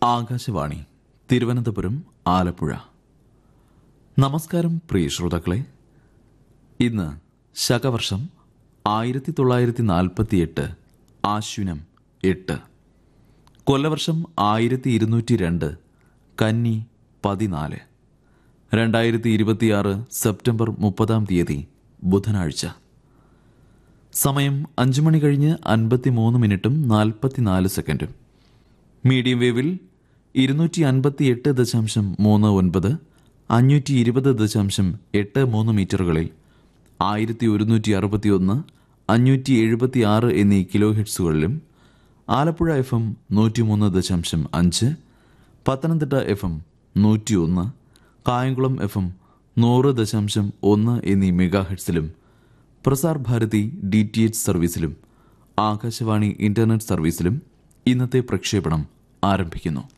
ആകാശവാണി തിരുവനന്തപുരം ആലപ്പുഴ നമസ്കാരം പ്രിയ ശ്രോതാക്കളെ ഇന്ന് ശകവർഷം ആയിരത്തി തൊള്ളായിരത്തി നാൽപ്പത്തിയെട്ട് ആശ്വിനം എട്ട് കൊല്ലവർഷം ആയിരത്തി ഇരുന്നൂറ്റി രണ്ട് കന്നി പതിനാല് രണ്ടായിരത്തി ഇരുപത്തിയാറ് സെപ്റ്റംബർ മുപ്പതാം തീയതി ബുധനാഴ്ച സമയം അഞ്ചു മണി കഴിഞ്ഞ് അൻപത്തിമൂന്ന് മിനിറ്റും നാൽപ്പത്തിനാല് സെക്കൻഡും മീഡിയം വേവിൽ ഇരുന്നൂറ്റി അൻപത്തി എട്ട് ദശാംശം മൂന്ന് ഒൻപത് അഞ്ഞൂറ്റി ഇരുപത് ദശാംശം എട്ട് മൂന്ന് മീറ്ററുകളിൽ ആയിരത്തി ഒരുന്നൂറ്റി അറുപത്തി ഒന്ന് അഞ്ഞൂറ്റി എഴുപത്തി ആറ് എന്നീ കിലോ ഹെഡ്സുകളിലും ആലപ്പുഴ എഫ് എം നൂറ്റിമൂന്ന് ദശാംശം അഞ്ച് പത്തനംതിട്ട എഫ് എം നൂറ്റി ഒന്ന് കായംകുളം എഫ് എം നൂറ് ദശാംശം ഒന്ന് എന്നീ മെഗാ ഹെഡ്സിലും Prasar Bharati D T H സർവീസിലും ആകാശവാണി ഇന്റർനെറ്റ് സർവീസിലും ഇന്നത്തെ പ്രക്ഷേപണം ആരംഭിക്കുന്നു